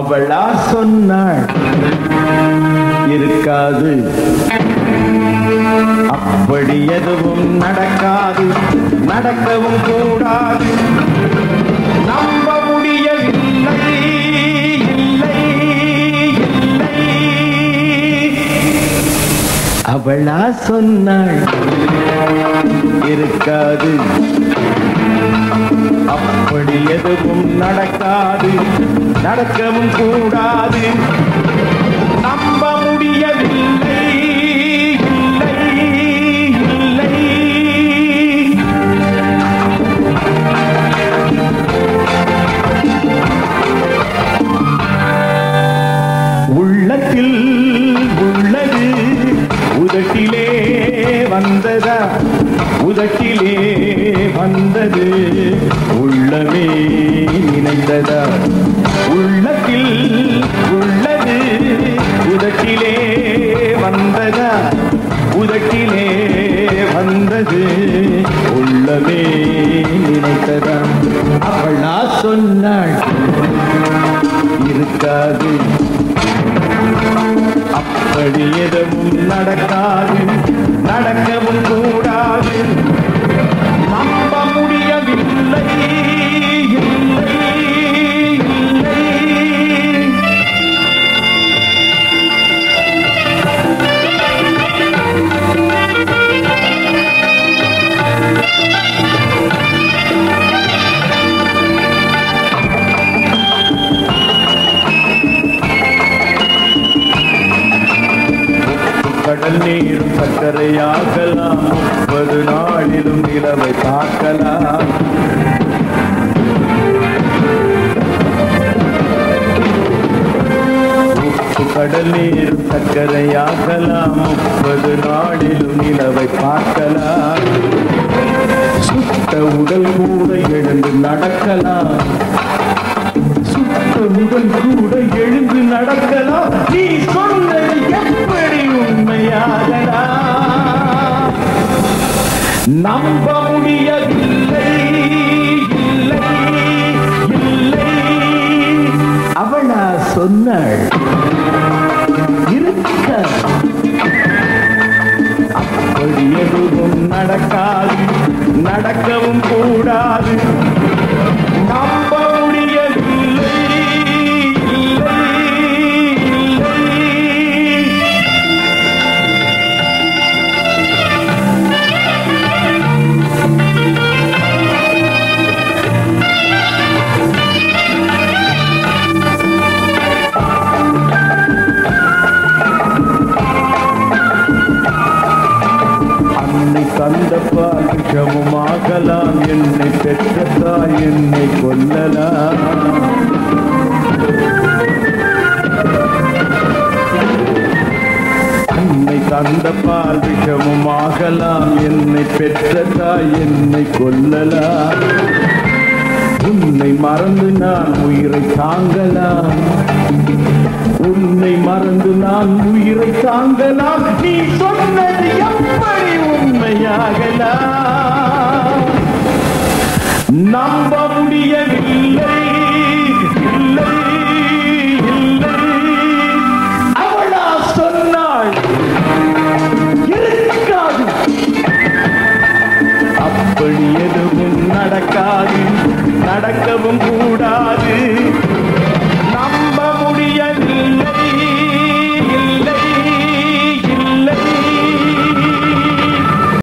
அவளா சொன்னாள் இருக்காது அப்படி எதுவும் நடக்காது நடக்கவும் கூடாது நம்ப முடியவில்லை இல்லை இல்லை அவளா சொன்னாள் இருக்காது அப்படி எதுவும் நடக்காது நடக்கவும் கூடாது நம்ப முடியவில்லை இல்லை இல்லை உள்ளத்தில் உள்ளது உதட்டிலே வந்ததா உதட்டிலே வந்தது உள்ளமே நினைந்ததா உள்ளத்தில் உள்ளது உதட்டிலே வந்ததா உதட்டிலே வந்தது உள்ளமே நினைத்ததா அவளா சொன்னாள் இருக்காது அப்படி எதுவும் நடக்காது நடக்கவும் கூடாது நம்ப முடியவில்லை இல்லை இல்லை கடல் நீரும் சர்க்கரையாகலாம் முப்பது நாளிலும் நிலவை பார்க்கலாம் உப்பு கடல் நீரும் சர்க்கரையாகலாம் முப்பது நாளிலும் நிலவை பார்க்கலாம் சுத்த உடல் கூட எழுந்து நடக்கலாம் சுத்த உடல் கூட எழுந்து நடக்கலாம் நீ சொன்னது எப்படி உண்மையாகலாம் நம்ப முடியவில்லை இல்லை இல்லை அவளா சொன்னாள் இருக்க அப்படி எதுவும் நடக்காது நடக்கவும் கூடாது நம்ப முடியவில்லை இல்லை இல்லை அன்னை தந்த பாக்கிஷமும் ஆகலாம் என்னை பெற்ற தாய் என்னை கொல்லலாம் அன்னை தந்த பால் விஷமும் ஆகலாம் என்னை பெற்ற தாய் என்னை கொல்லலாம் உன்னை மறந்து நான் உயிரை தாங்கலாம் உன்னை மறந்து நான் உயிரை தாங்கலாம் நீ சொன்னது எப்படி உண்மையாகலாம் நம்ப முடியவில்லை இல்லை இல்லை அவளா சொன்னாள் இருக்காது அப்படி எதுவும் நடக்காது நடக்கவும் கூடாது